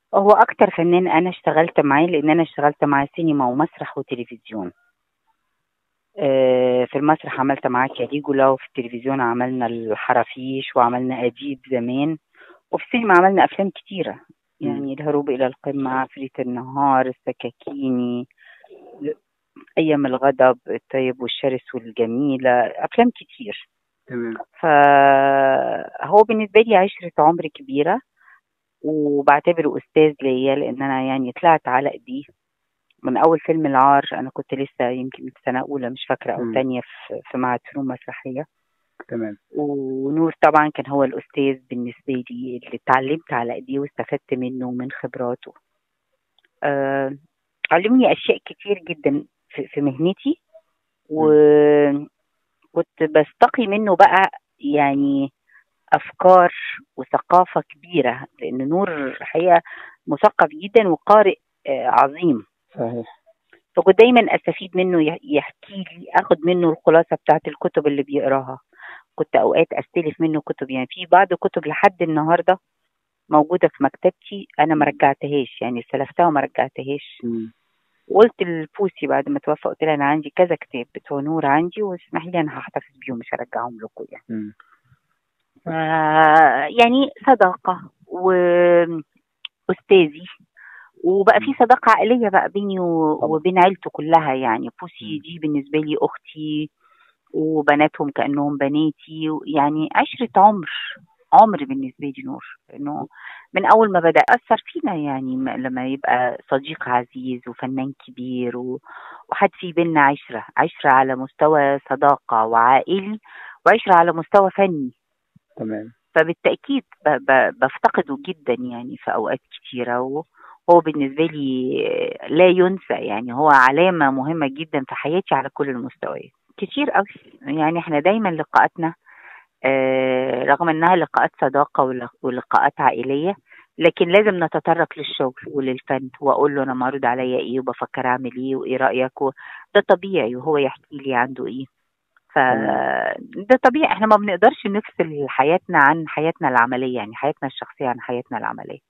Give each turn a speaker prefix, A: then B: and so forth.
A: هو اكتر فنان انا اشتغلت معاه لان انا اشتغلت معاه سينما ومسرح وتلفزيون آه، في المسرح عملت معاه كاليجولا وفي التلفزيون عملنا الحرافيش وعملنا أديب زمان وفي السينما عملنا أفلام كتيرة يعني الهروب إلى القمة عفريت النهار السكاكيني أيام الغضب الطيب والشرس والجميلة أفلام كتير
B: تمام
A: فهو بالنسبة لي عشرة عمر كبيرة وبعتبره أستاذ ليا لأن أنا يعني طلعت على إيديه من أول فيلم العار أنا كنت لسه يمكن في سنة أولى مش فاكرة أو
B: مم.
A: تانية في في معهد فنون مسرحية
B: تمام
A: ونور طبعا كان هو الأستاذ بالنسبة لي اللي اتعلمت على إيديه واستفدت منه ومن خبراته آه علمني أشياء كتير جدا في, في مهنتي وكنت بستقي منه بقى يعني أفكار وثقافة كبيرة لأن نور الحقيقة مثقف جدا وقارئ آه عظيم
B: صحيح
A: فكنت دايما استفيد منه يح- يحكي لي اخد منه الخلاصه بتاعت الكتب اللي بيقراها كنت اوقات استلف منه كتب يعني في بعض كتب لحد النهارده موجوده في مكتبتي انا ما رجعتهاش يعني استلفتها وما رجعتهاش
B: مم.
A: وقلت لبوسي بعد ما توفى قلت لها انا عندي كذا كتاب بتوع نور عندي واسمحي لي انا هحتفظ بيهم مش هرجعهم لكم يعني
B: مم.
A: آه، يعني صداقة وأستاذي وبقى في صداقة عائلية بقى بيني و-
B: طبعا.
A: وبين عيلته كلها يعني بوسي
B: مم.
A: دي بالنسبة لي أختي وبناتهم كأنهم بناتي يعني عشرة عمر عمر بالنسبة لي نور إنه من أول ما بدأ أثر فينا يعني م- لما يبقى صديق عزيز وفنان كبير و- وحد في بينا عشرة عشرة على مستوى صداقة وعائلي وعشرة على مستوى فني
B: تمام
A: فبالتأكيد ب- ب- بفتقده جدا يعني في أوقات كتيرة وهو بالنسبة لي لا ينسى يعني هو علامة مهمة جدا في حياتي على كل المستويات كتير قوي يعني احنا دايما لقاءاتنا آه، رغم انها لقاءات صداقة ول- ولقاءات عائلية لكن لازم نتطرق للشغل وللفن واقول له انا معروض عليا ايه وبفكر اعمل ايه وايه رايك و- ده طبيعي وهو يحكي لي عنده ايه فده طبيعي احنا ما بنقدرش نفصل حياتنا عن حياتنا العمليه يعني حياتنا الشخصيه عن حياتنا العمليه